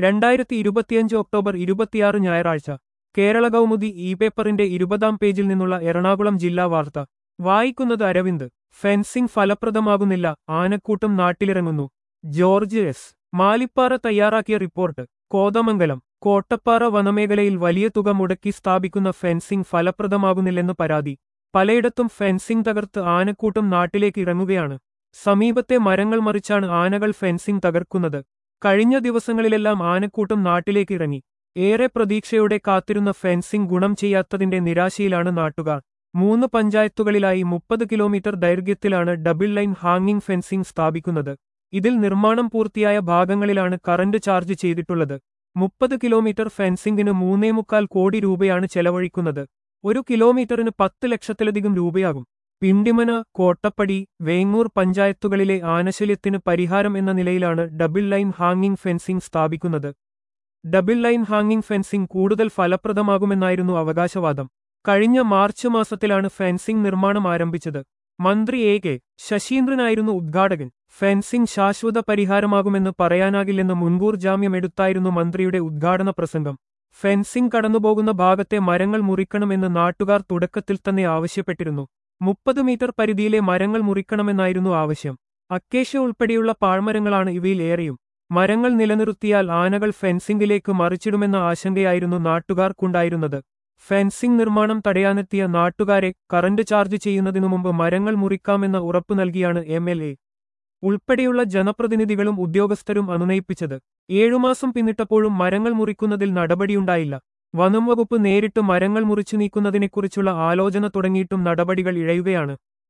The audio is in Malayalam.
രണ്ടായിരത്തി ഇരുപത്തിയഞ്ച് ഒക്ടോബർ ഇരുപത്തിയാറ് ഞായറാഴ്ച കേരള കൗമുദി ഇ പേപ്പറിന്റെ ഇരുപതാം പേജിൽ നിന്നുള്ള എറണാകുളം ജില്ലാ വാർത്ത വായിക്കുന്നത് അരവിന്ദ് ഫെൻസിംഗ് ഫലപ്രദമാകുന്നില്ല ആനക്കൂട്ടം നാട്ടിലിറങ്ങുന്നു ജോർജ് എസ് മാലിപ്പാറ തയ്യാറാക്കിയ റിപ്പോർട്ട് കോതമംഗലം കോട്ടപ്പാറ വനമേഖലയിൽ വലിയ തുക മുടക്കി സ്ഥാപിക്കുന്ന ഫെൻസിംഗ് ഫലപ്രദമാകുന്നില്ലെന്ന് പരാതി പലയിടത്തും ഫെൻസിംഗ് തകർത്ത് ആനക്കൂട്ടം നാട്ടിലേക്ക് ഇറങ്ങുകയാണ് സമീപത്തെ മരങ്ങൾ മറിച്ചാണ് ആനകൾ ഫെൻസിംഗ് തകർക്കുന്നത് കഴിഞ്ഞ ദിവസങ്ങളിലെല്ലാം ആനക്കൂട്ടം നാട്ടിലേക്ക് ഇറങ്ങി ഏറെ പ്രതീക്ഷയോടെ കാത്തിരുന്ന ഫെൻസിംഗ് ഗുണം ചെയ്യാത്തതിന്റെ നിരാശയിലാണ് നാട്ടുകാർ മൂന്ന് പഞ്ചായത്തുകളിലായി മുപ്പത് കിലോമീറ്റർ ദൈർഘ്യത്തിലാണ് ഡബിൾ ലൈൻ ഹാങ്ങിംഗ് ഫെൻസിംഗ് സ്ഥാപിക്കുന്നത് ഇതിൽ നിർമ്മാണം പൂർത്തിയായ ഭാഗങ്ങളിലാണ് കറന്റ് ചാർജ് ചെയ്തിട്ടുള്ളത് മുപ്പത് കിലോമീറ്റർ ഫെൻസിംഗിന് മൂന്നേ മുക്കാൽ കോടി രൂപയാണ് ചെലവഴിക്കുന്നത് ഒരു കിലോമീറ്ററിന് പത്ത് ലക്ഷത്തിലധികം രൂപയാകും പിണ്ടിമന കോട്ടപ്പടി വേങ്ങൂർ പഞ്ചായത്തുകളിലെ ആനശല്യത്തിന് പരിഹാരം എന്ന നിലയിലാണ് ഡബിൾ ലൈൻ ഹാങ്ങിംഗ് ഫെൻസിംഗ് സ്ഥാപിക്കുന്നത് ഡബിൾ ലൈൻ ഹാങ്ങിംഗ് ഫെൻസിംഗ് കൂടുതൽ ഫലപ്രദമാകുമെന്നായിരുന്നു അവകാശവാദം കഴിഞ്ഞ മാർച്ച് മാസത്തിലാണ് ഫെൻസിംഗ് നിർമ്മാണം ആരംഭിച്ചത് മന്ത്രി എ കെ ശശീന്ദ്രനായിരുന്നു ഉദ്ഘാടകൻ ഫെൻസിംഗ് ശാശ്വത പരിഹാരമാകുമെന്ന് പറയാനാകില്ലെന്ന് മുൻകൂർ ജാമ്യമെടുത്തായിരുന്നു മന്ത്രിയുടെ ഉദ്ഘാടന പ്രസംഗം ഫെൻസിംഗ് കടന്നുപോകുന്ന ഭാഗത്തെ മരങ്ങൾ മുറിക്കണമെന്ന് നാട്ടുകാർ തുടക്കത്തിൽ തന്നെ ആവശ്യപ്പെട്ടിരുന്നു മുപ്പത് മീറ്റർ പരിധിയിലെ മരങ്ങൾ മുറിക്കണമെന്നായിരുന്നു ആവശ്യം അക്കേഷ്യ ഉൾപ്പെടെയുള്ള പാഴ്മരങ്ങളാണ് ഇവയിൽ ഏറെയും മരങ്ങൾ നിലനിർത്തിയാൽ ആനകൾ ഫെൻസിംഗിലേക്ക് മറിച്ചിടുമെന്ന ആശങ്കയായിരുന്നു നാട്ടുകാർക്കുണ്ടായിരുന്നത് ഫെൻസിംഗ് നിർമ്മാണം തടയാനെത്തിയ നാട്ടുകാരെ കറന്റ് ചാർജ് ചെയ്യുന്നതിനു മുമ്പ് മരങ്ങൾ മുറിക്കാമെന്ന ഉറപ്പു നൽകിയാണ് എം എൽ എ ഉൾപ്പെടെയുള്ള ജനപ്രതിനിധികളും ഉദ്യോഗസ്ഥരും അനുനയിപ്പിച്ചത് ഏഴുമാസം പിന്നിട്ടപ്പോഴും മരങ്ങൾ മുറിക്കുന്നതിൽ നടപടിയുണ്ടായില്ല വനം വകുപ്പ് നേരിട്ട് മരങ്ങൾ മുറിച്ചു നീക്കുന്നതിനെക്കുറിച്ചുള്ള ആലോചന തുടങ്ങിയിട്ടും നടപടികൾ ഇഴയുകയാണ്